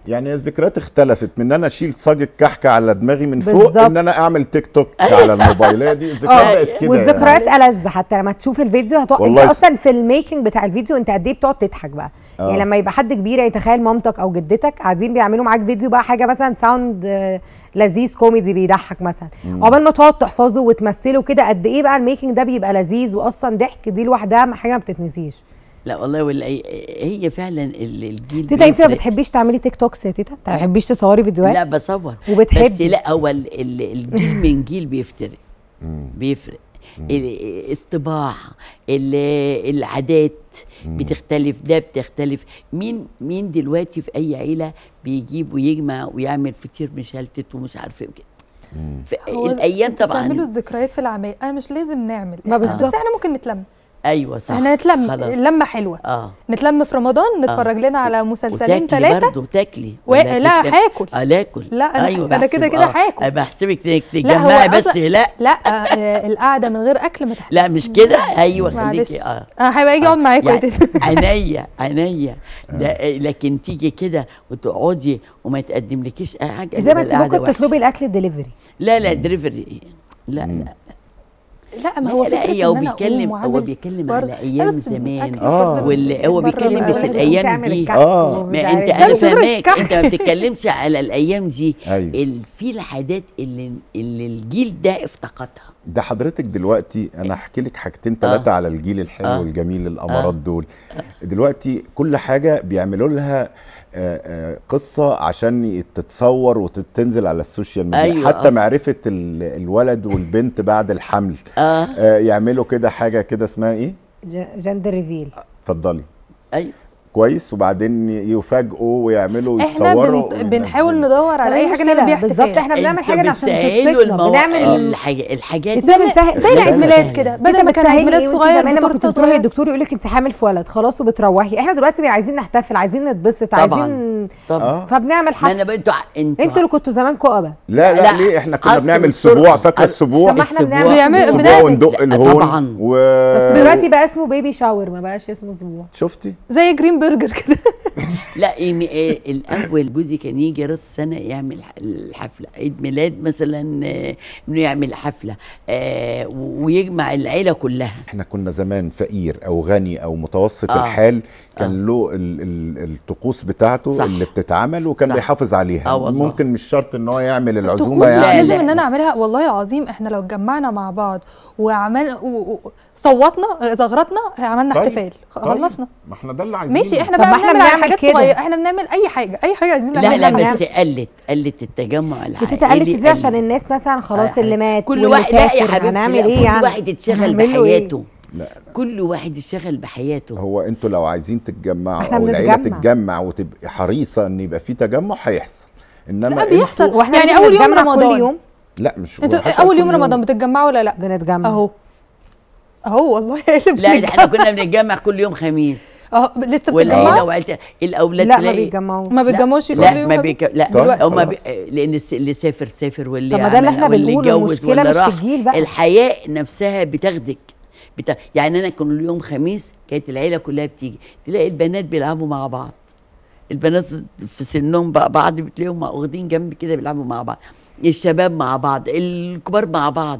يعني الذكريات اختلفت من ان انا اشيل صاج الكحكه على دماغي من فوق بالظبط. ان انا اعمل تيك توك على الموبايل هي دي الذكريات بقت كده والذكريات ألذ حتى لما تشوف الفيديو هتقعد انت والله س- اصلا في الميكنج بتاع الفيديو انت قد ايه بتقعد تضحك بقى آه. يعني لما يبقى حد كبير يعني تخيل مامتك او جدتك قاعدين بيعملوا معاك فيديو بقى حاجه مثلا ساوند آه، لذيذ كوميدي بيضحك مثلا عقبال ما تقعد تحفظه وتمثله كده قد ايه بقى الميكنج ده بيبقى لذيذ واصلا ضحك دي لوحدها حاجه ما بتتنسيش لا والله ولا هي فعلا ال- الجيل تيتا انت ما بيفرق. بتحبيش تعملي تيك توكس يا تيتا ما بتحبيش تصوري فيديوهات لا بصور وبتحبي. بس لا هو ال- ال- الجيل من جيل بيفترق بيفرق ال- الطباع ال- العادات بتختلف ده بتختلف مين مين دلوقتي في اي عيله بيجيب ويجمع ويعمل فطير مشلتت ومش عارفه ايه وكده في هو الايام انتوا طبعا بتعملوا الذكريات في العمايل انا مش لازم نعمل ما بس بالظبط. احنا ممكن نتلم ايوه صح احنا نتلم خلاص. اللمه حلوه اه نتلم في رمضان نتفرج لنا على مسلسلين وتاكلي ثلاثه برضه تاكلي و- ولا لا، تتلم- هاكل. اه لاكل لا، أنا- ايوه أنا كده بحسب- كده آه، هاكل. أنا بحسبك تك- لا هو تجمعي بس أصلاً- لا لا آه القعده من غير اكل ما تحلى لا مش كده ايوه معلش خليكي اه انا هيبقى اجي اقعد معاكم يا يعني تيتا. عينيا عينيا ده لكن تيجي كده وتقعدي وما تقدملكيش اي حاجه زي ما يبقى انت القعدة ممكن وحشة. تطلبي الاكل دليفري لا لا دريفري لا لا لا ما هو لا فكره هي هو إن أنا بيتكلم أقوم هو وأعمل بيتكلم بر- على لا، ايام بس زمان الأكل آه. برضه واللي هو بره بيتكلم بقى. مش لازم الأيام تعمل دي. الكحك آه. ومش ما عارف انت إيه. انا مش غير فاهماك الكحك. انت ما بتتكلمش على الايام دي أيوة. ال- في العادات اللي اللي الجيل ده افتقدها ده حضرتك دلوقتي انا احكي لك حاجتين ثلاثه على الجيل الحلو آه. الجميل الامارات دول دلوقتي كل حاجه بيعملوا لها آه، آه، قصه عشان تتصور وتنزل على السوشيال ميديا أيوة، حتى آه. معرفه ال- الولد والبنت بعد الحمل اه آه، يعملوا كده حاجه كده اسمها ايه جندر ريفيل اتفضلي ايوه كويس وبعدين يفاجئوا ويعملوا احنا يتصوروا بن... بنحاول ندور على طب اي إيه حاجه نعمل بيها المشكلة؟ احتفال بالظبط احنا بنعمل انتوا حاجه عشان بتسهلوا تبسطنا المو... بنعمل الحاجة الحاجات إزاي بنسهل- زي العيد لازم ميلاد تسهل. كده انت بدل ما كان عيد بتسهلي ميلاد ايه؟ وانت صغير زمان لما كنت بتورته بتروحي صغير الدكتور يقول لك انت حامل في ولد خلاص وبتروحي احنا دلوقتي بقى عايزين نحتفل عايزين نتبسط طبعاً. عايزين طبعا آه. فبنعمل ما انا حفل بقى انتوا ع- انتوا انتوا اللي كنتوا زمان كؤبه لا لا, لا، ليه احنا كنا أصل بنعمل السرعة. سبوع فاكره أصل- السبوع طب ما احنا السبوع. بنعمل بيعمل- السبوع بنعمل- وندق لا، الهون طبعاً. و... بس دلوقتي بقى اسمه بيبي شاور ما بقاش اسمه اسبوع شفتي زي جرين برجر كده لا إيه إيه الاول جوزي كان يجي راس السنه يعمل الحفله عيد ميلاد مثلا آه، انه يعمل حفله آه، ويجمع العيله كلها احنا كنا زمان فقير او غني او متوسط آه. آه. الحال كان آه. آه. له ال ال الطقوس بتاعته صح. صح. اللي بتتعمل وكان صح. بيحافظ عليها آه والله. ممكن مش شرط ان هو يعمل الطقوس العزومه مش لا، يعني لازم لا. ان انا اعملها والله العظيم احنا لو اتجمعنا مع بعض وعمل و- و- صوتنا آه، زغرتنا عملنا احتفال خلصنا ما احنا ده اللي عايزينه ماشي احنا طب بقى ما احنا بنعمل على بنعمل حاجات كده. صغيره احنا بنعمل اي حاجه اي حاجه عايزين لا نعملها لا بنعمل. بس قلت قلت التجمع انت اتقلت العائلي ازاي عشان قلت. الناس مثلا خلاص آه، اللي مات كل واللي واحد لا يا سافر، حبيبتي هنعمل لا ايه كل يعني واحد يتشغل هنعمل له إيه؟ بحياته لا كل واحد يشتغل بحياته هو انتوا لو عايزين تتجمعوا احنا او العيله بنتجمع. تتجمع وتبقى حريصه ان يبقى في تجمع هيحصل انما لا بيحصل انتوا- واحنا يعني بنيجي اول يوم نتجمع رمضان كل يوم لا مش انتوا وحشة اول كل يوم رمضان بتتجمعوا ولا لا بنتجمع اهو اهو والله اللي لا ده احنا بنتجمع. كنا بنتجمع كل يوم خميس اهو لسه والعيله بتتجمعوا وعيلة الاولاد لا ما تلاقي بيتجمعوش ما بتجمعوش كل لا يوم ما يا بيك... لا طيب، هما بي... خلاص. لان الس- اللي سافر سافر واللي طب ما ده اللي عمل احنا واللي بنقوله، اتجوز المشكلة واللي مش في راح الجيل بقى. الحياه نفسها بتاخدك بتا... يعني انا كل يوم خميس كانت العيله كلها بتيجي تلاقي البنات بيلعبوا مع بعض البنات في سنهم بقى بعض بتلاقيهم واخدين جنب كده بيلعبوا مع بعض الشباب مع بعض الكبار مع بعض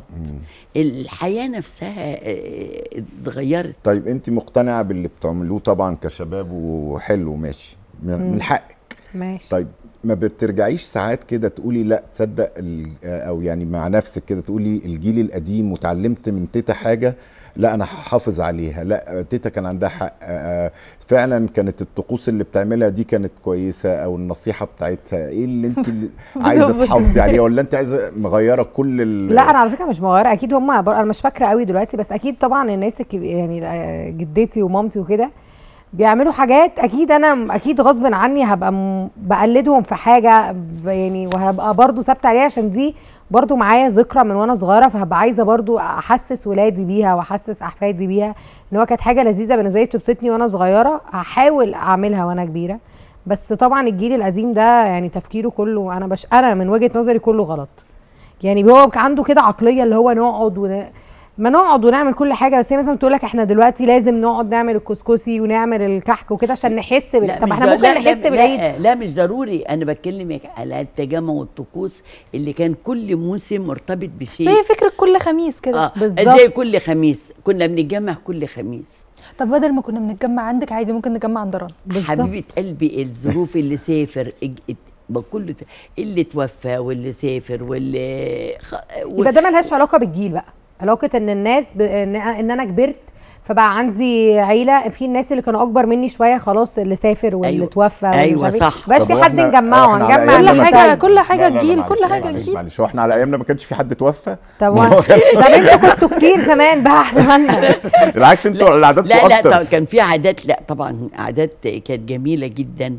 الحياه نفسها آه، اتغيرت طيب انت مقتنعه باللي بتعملوه طبعا كشباب وحلو ماشي من, من حقك ماشي طيب ما بترجعيش ساعات كده تقولي لا تصدق ال- او يعني مع نفسك كده تقولي الجيل القديم وتعلمت من تيتا حاجه لا انا هحافظ عليها لا تيتا كان عندها حق آه، فعلا كانت الطقوس اللي بتعملها دي كانت كويسه او النصيحه بتاعتها ايه اللي انت اللي عايزه بالظبط. تحافظي عليه ولا انت عايزه مغيره كل ال... لا انا على فكره مش مغيره اكيد هم انا مش فاكره قوي دلوقتي بس اكيد طبعا الناس الكبي... يعني آه، جدتي ومامتي وكده بيعملوا حاجات اكيد انا اكيد غصب عني هبقى م... بقلدهم في حاجه ب- يعني وهبقى برضو ثابته عليها عشان دي برضو معايا ذكرى من وانا صغيره فهبقى عايزه برضو احسس ولادي بيها واحسس احفادي بيها ان هو كانت حاجه لذيذه بالنسبه لي بتبسطني وانا صغيره هحاول اعملها وانا كبيره بس طبعا الجيل القديم ده يعني تفكيره كله انا بش انا من وجهه نظري كله غلط يعني هو كان عنده كده عقليه اللي هو نقعد ون... ما نقعد ونعمل كل حاجه بس هي مثلا بتقول لك احنا دلوقتي لازم نقعد نعمل الكسكسي ونعمل الكحك وكده عشان نحس بال... طب مش احنا ضر- ممكن لا نحس لا بالعيد لا, لا مش ضروري انا بكلمك على التجمع والطقوس اللي كان كل موسم مرتبط بشيء زي فكره كل خميس كده اه بالظبط. زي كل خميس كنا بنتجمع كل خميس طب بدل ما كنا بنتجمع عندك عادي ممكن نتجمع عند رنا بالظبط. حبيبه قلبي الظروف اللي سافر اج- ات- ما كله ت- اللي توفى واللي سافر واللي خ... و... يبقى ده ملهاش علاقه بالجيل بقى علاقه ان الناس ب... ان ان انا كبرت فبقى عندي عيله في الناس اللي كانوا اكبر مني شويه خلاص اللي سافر واللي أيوة. توفى واللي أيوة مش عارف إيه. صح. بقاش طب في هو حد إحنا- نجمعه إحنا على هنجمع أيامنا كل ما حاجة- كان- كل حاجة لا، لا، لا، جيل، معلش، كل حاجة معلش، جيل. معلش هو احنا على ايامنا ما كانش في حد توفى طب ما هو و- طب انتوا كنتوا كتير زمان بقى احنا مالنا بالعكس انتوا العادات لا لا اكتر طب كان في عادات لا طبعا عادات كانت جميله جدا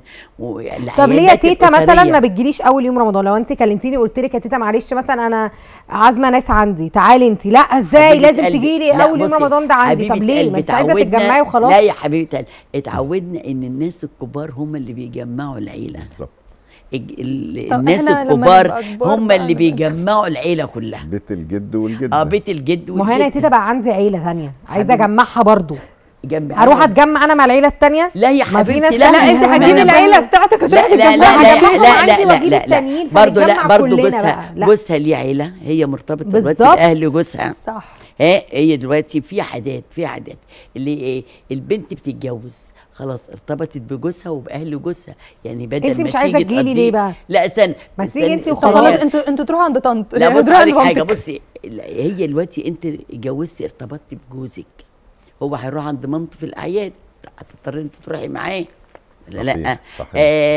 طب ليه يا تيتا مثلا ما بتجيليش اول يوم رمضان لو انت كلمتيني قلت لك يا تيتا معلش مثلا انا عازمه ناس عندي تعالي انت لا ازاي لازم تجيلي اول يوم رمضان ده عندي طب ليه ما انت عايزه تتجمعي وخلاص لا يا حبيبتي قلبي، اتعودنا ان الناس الكبار هم اللي بيجمعوا العيله بالظبط الج- ال- طب الناس إحنا لما الكبار نبقى كبار هم بقى اللي نبقى- بيجمعوا العيله كلها بيت الجد والجد اه بيت الجد ما هو هنا يا والجد تيتا بقى عندي عيله ثانيه عايزه حبيبي. اجمعها برضو جنب اروح اتجمع انا مع العيله الثانيه لا يا ما في حبيبتي ناس لا لا تانية انت ما هتجيبي أنا العيله بقول- بتاعتك لا وتروحي لا لا تتجمعي. لا هجمعهم لا عندي لا وأجيب لا لا التانيين برضه لا فنتجمع برضه كلنا جوزها بقى. لا. جوزها ليه عيله هي مرتبطه دلوقتي بالظبط. باهل جوزها صح ها هي دلوقتي في عادات في عادات اللي ايه البنت بتتجوز خلاص ارتبطت بجوزها وباهل جوزها يعني بدل انت ما مش عايزة تيجي تجيلي تقضيه- ليه بقى؟ لا استنى ما تيجي استنى- انت استنى. وخلاص. خلاص انتوا انتوا تروحوا عند طنط لا بص تروحوا عند عليك حاجه مامتك. بصي لا، هي دلوقتي انت اتجوزتي ارتبطتي بجوزك هو هيروح عند مامته في الاعياد هتضطري انت تروحي معاه لا لا صحيح، صحيح.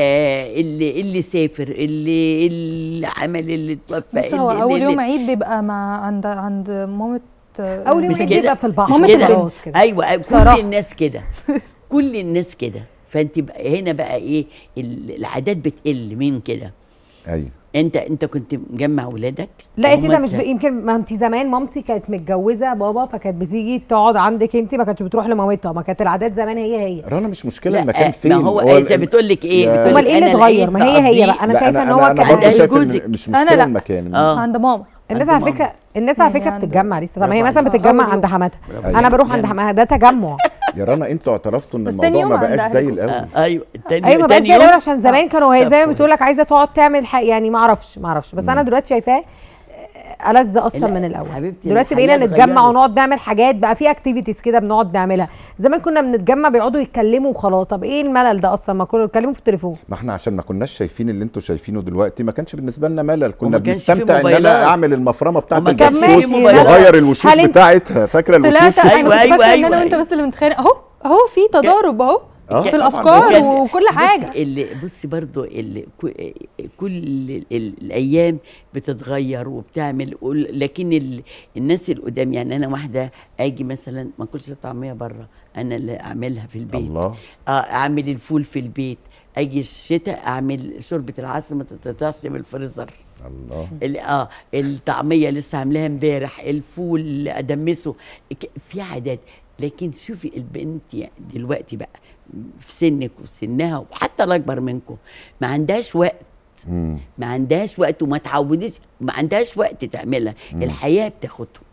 آه اللي اللي سافر اللي اللي عمل اللي توفى بص هو اللي اول اللي يوم عيد بيبقى مع عند عند مامة اول يوم مش عيد كده؟ بيبقى في البحر مش مامة كده؟ خلاص كده. ايوه أيوة، كل بصراحة. الناس كده كل الناس كده فانت بقى هنا بقى ايه ال- العادات بتقل من كده ايوه انت انت كنت مجمع ولادك لا يا وهم تيتا مش انت- ب... يمكن ما انت زمان مامتي كانت متجوزه بابا فكانت بتيجي تقعد عندك انت ما كانتش بتروح لمامتها ما كانت العادات زمان هي هي رنا مش مشكله لا المكان فين ما هو ال- اذا بتقول لك ايه يا- بتقول امال لك ايه اللي انا اتغير العيد ما هي هي بقضيه- بقى انا لا، شايفه ان أنا- هو انا كان برضه عند شايف جوزك. إن مش أنا مشكله لا. المكان اه عند ماما الناس عند على ماما. فكره الناس على يعني فكره عند- بتتجمع لسه طب ما هي برافو مثلا عليك. بتتجمع أول عند يوم. حماتها أيوة. انا بروح عند حماتها ده تجمع يا رنا انتوا اعترفتوا ان بس تاني الموضوع ما يوم عند بقاش زي أهلكم. الاول آه، ايوه تاني ايوه ما بقاش تاني زي يوم الاول عشان زمان كانوا هي طب زي ما كويس. بتقول لك عايزه تقعد تعمل حق يعني ما اعرفش ما اعرفش بس انا دلوقتي شايفاه آه، ألذ اصلا لا، من الاول حبيبتي، دلوقتي الحياة بقينا نتجمع اتغيرت. ونقعد نعمل حاجات بقى في اكتيفيتيز كده بنقعد نعملها زمان كنا بنتجمع بيقعدوا يتكلموا وخلاص طب ايه الملل ده اصلا ما كانوا يتكلموا في التليفون ما احنا عشان ما كناش شايفين اللي انتوا شايفينه دلوقتي ما كانش بالنسبه لنا ملل كنا وما كانش في بنستمتع ان موبايلات. انا اعمل المفرمه بتاعت وما كانش في البسكوت موبايلات. واغير الوشوش هل انت- بتاعتها فاكره طلعت الوشوش انا أيوة، كنت أيوة، فاكره ان أيوة، انا وانت أيوة. بس اللي بنتخانق اهو اهو في تضارب اهو آه، في طبعاً. الافكار وكان- وكل حاجه بصي اللي بصي برضو اللي كو- كل ال- ال- الايام بتتغير وبتعمل وال- لكن ال- الناس القدام يعني انا واحده اجي مثلا ما اكلش طعميه بره انا اللي اعملها في البيت الله. اه اعمل الفول في البيت اجي الشتاء اعمل شوربه العدس ما تتقطعش من الفريزر الله ال- اه الطعميه لسه عاملاها امبارح الفول ادمسه ك- في عادات لكن شوفي البنت يعني دلوقتي بقى في سنك وسنها وحتى الاكبر منكم ما عندهاش وقت مم. ما عندهاش وقت وما تعودش ما عندهاش وقت تعملها الحياه بتاخدهم